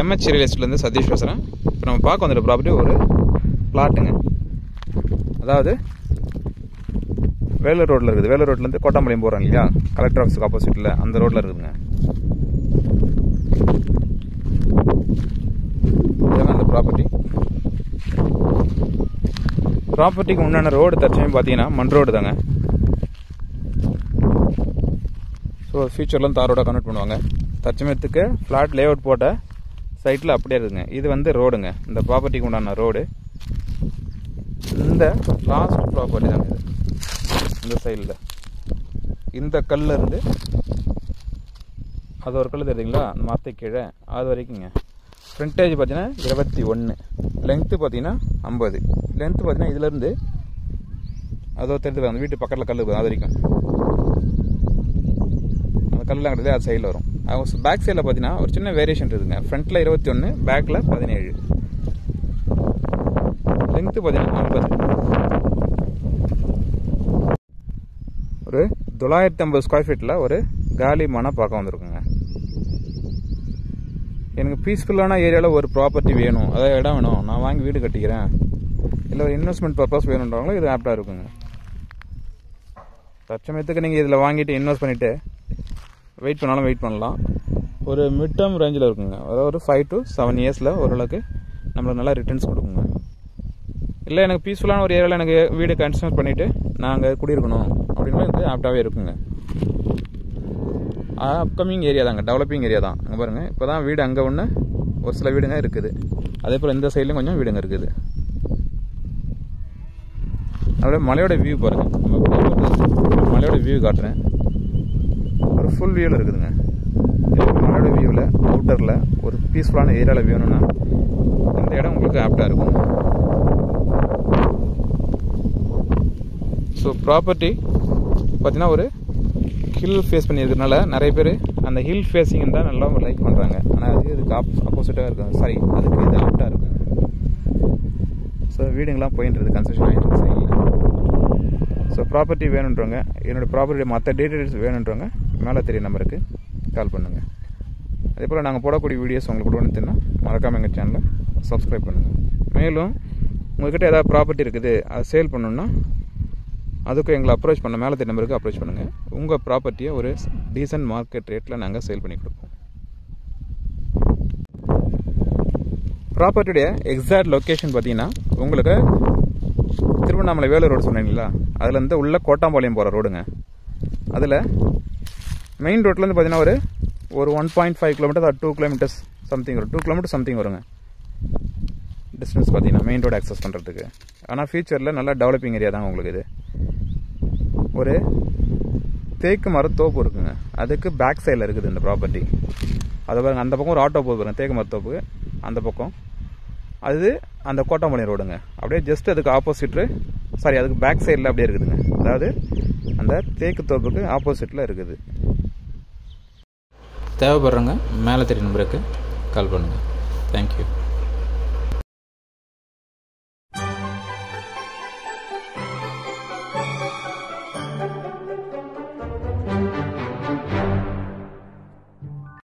MH real எஸ்டேட்லேருந்து Satish பேசுகிறேன் இப்போ நம்ம பார்க்க வந்துட்ட ப்ராப்பர்ட்டி ஒரு பிளாட்டுங்க அதாவது வேலூர் ரோட்டில் இருக்குது வேலூர் ரோட்லேருந்து கோட்டாம்பாளையம் போகிறோம் இல்லையா கலெக்டர் ஆஃபீஸுக்கு ஆப்போசிட்டில் அந்த ரோட்டில் இருக்குதுங்க இதுதான் அந்த ப்ராப்பர்ட்டி ப்ராப்பர்ட்டிக்கு உண்டான ரோடு தற்சமயம் பார்த்தீங்கன்னா மண் ரோடு தாங்க ஸோ ஃபியூச்சர்லாம் தாரோட கன்வெர்ட் பண்ணுவாங்க தற்சமயத்துக்கு ஃப்ளாட் லே அவுட் போட்ட சைட்டில் அப்படியே இருக்குங்க இது வந்து ரோடுங்க இந்த ப்ராப்பர்ட்டிக்கு உண்டான ரோடு இந்த லாஸ்ட் ப்ராப்பர்ட்டி தாங்க இது இந்த சைடில் இந்த கல்ல இருந்து அது ஒரு கல் தெரியுங்களா அந்த மரத்தை கீழே அது வரைக்குங்க ஃப்ரண்டேஜ் பார்த்தீங்கன்னா இருபத்தி ஒன்று லென்த்து பார்த்தீங்கன்னா ஐம்பது லென்த்து பார்த்தீங்கன்னா இதுலேருந்து அதோ தெரிஞ்சு அந்த வீட்டு பக்கத்தில் கல் இருக்குது அது வரைக்கும் அந்த கல்லாம் கிடையாது அது சைடில் வரும் அவங்க பேக் சைடில் பார்த்தீங்கன்னா ஒரு சின்ன வேரியேஷன் இருக்குங்க ஃப்ரண்ட்டில் இருபத்தி ஒன்று பேக்கில் பதினேழு லென்த்து பார்த்தீங்கன்னா ஐம்பது ஒரு தொள்ளாயிரத்தி ஐம்பது ஸ்கொயர் ஃபீட்டில் ஒரு காலி மனை பார்க்க வந்திருக்குங்க எனக்கு பீஸ்ஃபுல்லான ஏரியாவில் ஒரு ப்ராப்பர்ட்டி வேணும் அதாவது இடம் வேணும் நான் வாங்கி வீடு கட்டிக்கிறேன் இல்லை ஒரு இன்வெஸ்ட்மெண்ட் பர்பஸ் வேணுன்றவங்களும் இது ஆப்டாக இருக்குங்க தற்சமயத்துக்கு நீங்கள் இதில் வாங்கிட்டு இன்வெஸ்ட் பண்ணிவிட்டு வெயிட் பண்ணாலும் வெயிட் பண்ணலாம் ஒரு மிட் டேர்ம் ரேஞ்சில் இருக்குங்க அதாவது ஒரு ஃபைவ் டு செவன் இயர்ஸில் ஓரளவுக்கு நம்மளுக்கு நல்லா ரிட்டர்ன்ஸ் கொடுக்குங்க இல்லை எனக்கு பீஸ்ஃபுல்லான ஒரு ஏரியாவில் எனக்கு வீடு கன்ஸ்ட்ரக்ட் பண்ணிவிட்டு நாங்கள் குடியிருக்கணும் அப்படின்னு இது ஆப்டாகவே இருக்குங்க அப்கமிங் ஏரியா தாங்க டெவலப்பிங் ஏரியா தான் அங்கே பாருங்கள் இப்போ தான் வீடு அங்கே ஒன்று ஒரு சில வீடுங்க இருக்குது அதே போல் இந்த சைட்லையும் கொஞ்சம் வீடுங்க இருக்குது அப்படியே மலையோட வியூ பாருங்கள் நம்ம மலையோட வியூ காட்டுறேன் ஒரு ஃபுல் வியூவில் இருக்குதுங்க மலையோட வியூவில் அவுட்டரில் ஒரு பீஸ்ஃபுல்லான ஏரியாவில் வேணும்னா இந்த இடம் உங்களுக்கு ஆப்டாக இருக்கும் ஸோ ப்ராப்பர்ட்டி பார்த்தீங்கன்னா ஒரு ஹில் ஃபேஸ் பண்ணியிருக்கிறதுனால நிறைய பேர் அந்த ஹில் ஃபேஸிங் தான் நல்லா லைக் பண்ணுறாங்க ஆனால் அது இதுக்கு ஆப் ஆப்போசிட்டாக இருக்கும் சாரி அதுக்கு இது ஆப்டாக இருக்கும் ஸோ வீடுங்களாம் போயின்றது கன்ஸ்ட்ரக்ஷன் ஆகிட்டு சைடில் ஸோ ப்ராப்பர்ட்டி வேணுன்றவங்க என்னோடய ப்ராப்பர்ட்டி மற்ற டீட்டெயில்ஸ் வேணுன்றவங்க மேலே தெரிய நம்பருக்கு கால் பண்ணுங்கள் அதே போல் நாங்கள் போடக்கூடிய வீடியோஸ் உங்களுக்கு கொடுக்கணுன்னா மறக்காமல் எங்கள் சேனலை சப்ஸ்கிரைப் பண்ணுங்கள் மேலும் உங்கள்கிட்ட ஏதாவது ப்ராப்பர்ட்டி இருக்குது அதை சேல் பண்ணணுன்னா அதுக்கும் எங்களை அப்ரோச் பண்ண மேலே தெரிய நம்பருக்கு அப்ரோச் பண்ணுங்கள் உங்கள் ப்ராப்பர்ட்டியை ஒரு டீசென்ட் மார்க்கெட் ரேட்டில் நாங்கள் சேல் பண்ணி கொடுப்போம் ப்ராப்பர்ட்டியுடைய எக்ஸாக்ட் லொக்கேஷன் பார்த்தீங்கன்னா உங்களுக்கு திருவண்ணாமலை வேலூர் ரோடு சொன்னீங்களா அதுலேருந்து உள்ள கோட்டாம்பாளையம் போகிற ரோடுங்க அதில் மெயின் ரோட்லேருந்து பார்த்தீங்கன்னா ஒரு ஒரு one point five kilometer two kilometers something வரும் டூ கிலோமீட்டர் சம்திங் வருங்க டிஸ்டன்ஸ் பார்த்தீங்கன்னா மெயின் ரோடு அக்சஸ் பண்ணுறதுக்கு ஆனால் ஃபியூச்சரில் நல்லா டெவலப்பிங் ஏரியா தான் உங்களுக்கு இது ஒரு தேக்கு மரத்தோப்பு இருக்குங்க அதுக்கு பேக் சைடில் இருக்குது இந்த ப்ராப்பர்ட்டி அதை பாருங்க அந்த பக்கம் ஒரு ஆட்டோ போகுது பாருங்க தேக்கு மரத்தோப்பு அந்த பக்கம் அது அந்த கோட்டாமணி ரோடுங்க அப்படியே ஜஸ்ட் அதுக்கு ஆப்போசிட்டு சாரி அதுக்கு பேக் சைடில் அப்படியே இருக்குதுங்க அதாவது அந்த தேக்கு தோப்புக்கு ஆப்போசிட்டில் இருக்குது தேவைப்படுறவங்க மேலே தெரிய நம்பருக்கு கால் பண்ணுங்கள் தேங்க்யூ